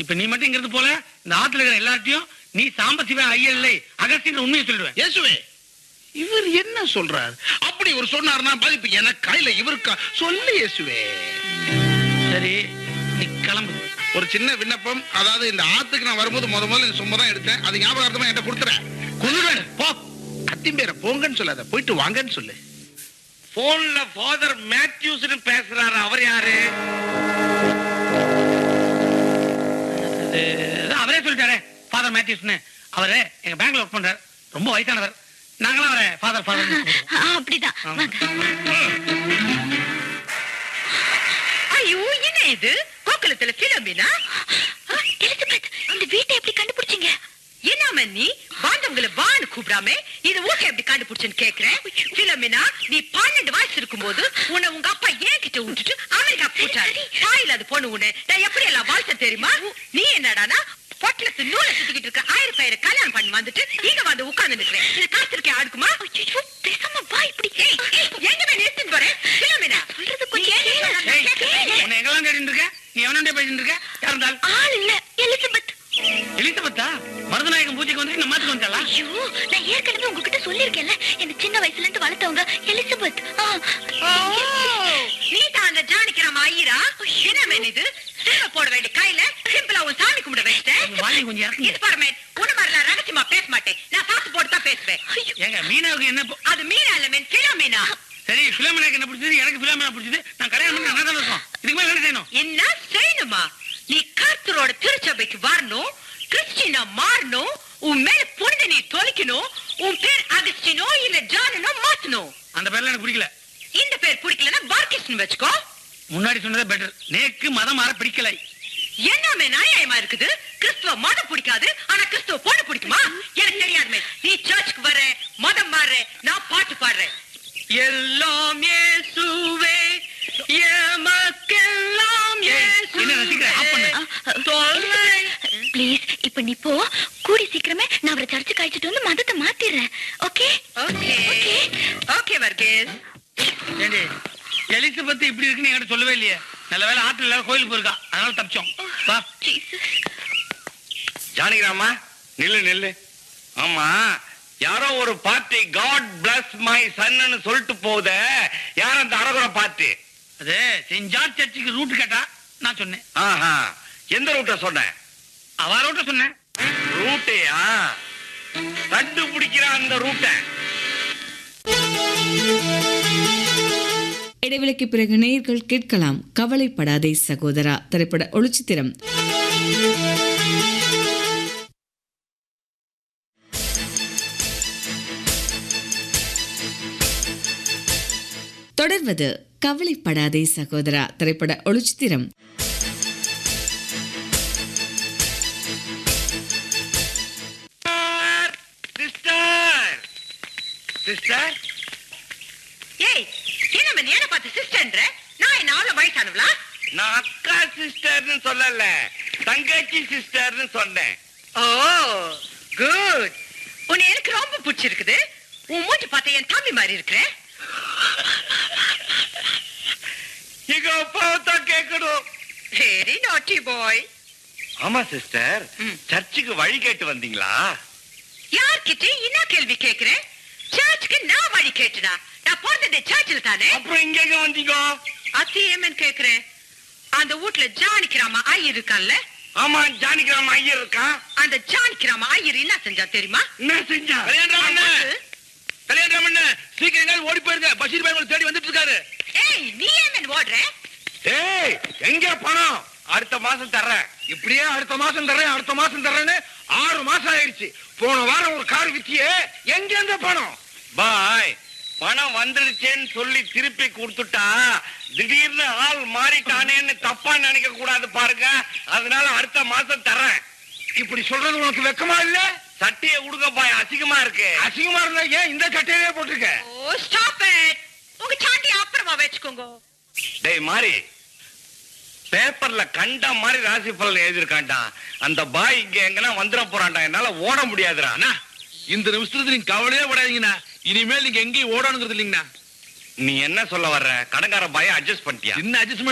இப்ப நீ மட்டும் இங்க இருந்து போல இந்த ஆத்துல இருக்கிற எல்லார்ட்டையும் நீ சாம்பசிவன் ஐயர் இல்லை அகஸ்தியன் உண்மையை சொல்லிடுவேன் இயேசுவே இவர் என்ன சொல்றார் அப்படி இவர் சொன்னார்னா பாதிப்பு எனக்கு கையில இவருக்கா சொல்லு இயேசுவே சரி நீ கிளம்பு ஒரு சின்ன விண்ணப்பம் அதாவது இந்த ஆத்துக்கு நான் வரும்போது முத முதல்ல இந்த சொம்ப தான் எடுத்தேன் அது ஞாபகார்த்தமா என்கிட்ட கொடுத்துறேன் கொள்ளுவேன் போ அத்தின் பேரை போங்கன்னு சொல்லாத போயிட்டு வாங்கன்னு சொல்லு போன்ல ஃபாதர் மேத்யூஸ்னு பேசுறாரு அவர் யாரு அது அவரே சொல்லிட்டாரே ஃபாதர் மேத்யூஸ்னு அவரு எங்க பேங்க்ல ஒர்க் பண்றாரு ரொம்ப வயசானவர் நாங்களாம் அவரை ஃபாதர் ஃபாதர் ஆ, அப்படிதான் வாங்க ஐயோ என்ன இது கோகுலத்துல பிலம்பினா ஆ, எலிசபெத் இந்த வீட்டை எப்படி கண்டுபிடிச்சீங்க என்ன நீ பாண்டவங்களை வான்னு கூப்பிடாம இது ஊக்க எப்படி கண்டுபிடிச்சுன்னு கேக்குறேன் பிலமினா நீ பன்னெண்டு வயசு இருக்கும்போது உன்னை உங்க அப்பா ஏன் கிட்ட விட்டுட்டு அமெரிக்கா போட்டாரு தாயில அது பொண்ணு உன்னை நான் எப்படி எல்லாம் வாழ்த்த தெரியுமா நீ என்னடானா பொட்டலத்து நூலை சுத்திக்கிட்டு இருக்க ஆயிரம் பயிரை கல்யாணம் பண்ணி வந்துட்டு இங்க வந்து உட்கார்ந்து நிக்கிறேன் இது காத்திருக்கேன் அடுக்குமா ஐயோ பேசாம வா இப்படி ஏய், ஏய், எங்க போய் நிறுத்திட்டு போறேன் பிலமினா சொல்றது நீ கொஞ்சம் ஏன் கேளு. சொன்னா ஏய், கேட்கவே உன்னை எங்கெல்லாம் தேடிட்டு இருக்க நீ எவனண்டே பேசிட்டு இருக்க யார் இருந்தால் ஆள் இல்ல எலிசபெத் எலிசபெத்தா மருதநாயகம் பூஜைக்கு வந்து நம்ம மாத்துக்கு வந்தாளா ஐயோ நான் ஏற்கனவே உங்ககிட்ட சொல்லிருக்கேன்ல என்ன சின்ன வயசுல இருந்து வளர்த்தவங்க எலிசபெத் ஆ, நீ தான் அந்த ஜானிக்கிராம ஐயரா என்ன மேன் இது சில்வ போட வேண்டிய கையில சிம்பிளா உன் சாமி கும்பிட வச்சிட்டேன் வாங்கி கொஞ்சம் இறக்குங்க இது பாரு மேன் உன்ன மாதிரி நான் ரகசியமா பேச மாட்டேன் நான் சாத்து போட்டு தான் பேசுவேன் ஏங்க மீனாவுக்கு என்ன போ- அது மீனா இல்ல மேன் கிலோ மீனா சரி பிலோமினாக்கு என்ன பிடிச்சது எனக்கு பிலோமினா பிடிச்சது நான் கல்யாணம் பண்ணி நல்லா தான் இருக்கோம் இதுக்கு மேல என்ன செய்யணும் என்ன செய்யணுமா நீ கர்த்தரோட திருச்சபைக்கு வரணும் கிறிஸ்டினா மாறணும் உன் மேல புனித நீ தொலைக்கணும் உன் பேர் அகஸ்டினோ இல்ல ஜானனோ மாத்தணும் அந்த பேர்ல எனக்கு பிடிக்கல இந்த பேர் பிடிக்கலன்னா பார்கிஸ்டன் வச்சுக்கோ முன்னாடி சொன்னதே பெட்டர் நேக்கு மதம் மாற பிடிக்கலை என்னமே நியாயமா இருக்குது கிறிஸ்துவ மதம் பிடிக்காது ஆனா கிறிஸ்துவ பொண்ணு பிடிக்குமா எனக்கு தெரியாதுமே நீ சர்ச்சுக்கு வர மதம் மாற நான் பாட்டு பாடுறேன் எல்லாம் இயேசுவே எமக்கெல்லாம் இயேசுவே. என்ன ரசிக்கிற? ஆஃப் பண்ணு. தொல்லை. ப்ளீஸ் இப்ப நீ போ கூடி சீக்கிரமே நான் அவரை சர்ச்சுக்கு அழைச்சிட்டு வந்து மதத்தை மாத்திடுறேன் ஓகே ஓகே ஓகே வர்கீஸ் ஏண்டி எலிசபெத் இப்படி இருக்குன்னு என்கிட்ட சொல்லவே இல்லையே நல்ல வேலை ஆத்துல எல்லாரும் கோயிலுக்கு போயிருக்கா அதனால தப்பிச்சோம் வா ஜீசஸ் ஜானகிராமா நில்லு நில்லு ஆமா யாரோ ஒரு பார்ட்டி காட் பிளஸ் மை சன்னு சொல்லிட்டு போகுதே யார் அந்த அரகுர பார்ட்டி அது செயின்ட் ஜார்ஜ் சர்ச்சுக்கு ரூட் கேட்டா நான் சொன்னேன் ஆஹா எந்த ரூட்ட சொன்னேன் அவ ரூட்ட சொன்னேன் ரூட்டையா கண்டுபிடிக்கிற அந்த ரூட்டை இடைவெளிக்கு பிறகு நேயர்கள் கேட்கலாம் கவலைப்படாதே சகோதரா திரைப்பட ஒளிச்சித்திரம் தொடர்வது கவலைப்படாதே சகோதரா திரைப்பட ஒளிச்சித்திரம் சிஸ்டர் சிஸ்டர் ஏய் என்ன நீ என்ன பார்த்து சிஸ்டர்ன்ற நான் என்ன அவ்வளவு வயசானவளா நான் அக்கா சிஸ்டர்னு சொல்லல தங்கச்சி சிஸ்டர்னு சொன்னேன் ஓ குட் உன்னை எனக்கு ரொம்ப பிடிச்சிருக்குது உன் மூஞ்சி பார்த்தா என் தம்பி மாதிரி இருக்கிற எங்க அப்பாவை தான் கேட்கணும் வெரி நாட்டி பாய் ஆமா சிஸ்டர் ம். சர்ச்சுக்கு வழி கேட்டு வந்தீங்களா யார்கிட்ட என்ன கேள்வி கேக்குறேன் சர்ச்சுக்கு நான் வழி கேட்டுனா நான் பிறந்தது சர்ச்சில் தானே அப்புறம் இங்க எங்க வந்தீங்க அத்தி ஏமன் கேக்குறேன் அந்த வீட்ல ஜானிக்கிராம ஐயர் இருக்கான்ல ஆமா ஜானிகிராம ஐயர் இருக்கான் அந்த ஜானிக்கிராம ஐயர் என்ன செஞ்சா தெரியுமா என்ன செஞ்சா கல்யாணம் பண்ண சீக்கிரம் ஓடி போயிருங்க பஷீர் பாய் உங்களை தேடி வந்துட்டு இருக்காரு ஏய் நீ ஏமன் ஓடுற ஏய் எங்க பணம் அடுத்த மாசம் தர்றேன் இப்படியே அடுத்த மாசம் தர்றேன் அடுத்த மாசம் தர்றேன்னு ஆறு மாசம் ஆயிடுச்சு போன வாரம் ஒரு கார் வித்தியே எங்க இருந்த பணம் பாய் பணம் வந்துடுச்சேன்னு சொல்லி திருப்பி கொடுத்துட்டா திடீர்னு ஆள் மாறிட்டானேன்னு தப்பா நினைக்க கூடாது பாருங்க அதனால அடுத்த மாசம் தர்றேன் இப்படி சொல்றது உனக்கு வெக்கமா இல்ல சட்டியை கொடுங்க பாய் அசிங்கமா இருக்கு அசிங்கமா இருந்தா ஏன் இந்த சட்டையிலே போட்டிருக்க ஓ ஸ்டாப் இட் உங்க சாண்டி அப்புறமா வெச்சுக்கோங்க டேய் மாறி பேப்பர்ல கண்ட மாதிரி ராசி பலன் எழுதிருக்கான்டா அந்த பாய் இங்க எங்கன்னா வந்துட போறான்டா என்னால ஓட முடியாதுடா அண்ணா இந்த நிமிஷத்துல நீங்க கவலையே படாதீங்கண்ணா இனிமேல் நீங்க எங்கேயும் ஓடணுங்கிறது இல்லைங்கண்ணா நீ என்ன சொல்ல வர்ற கடங்கார பாய அட்ஜஸ்ட் பண்ணிட்டியா என்ன அட்ஜஸ்ட்மெண்ட்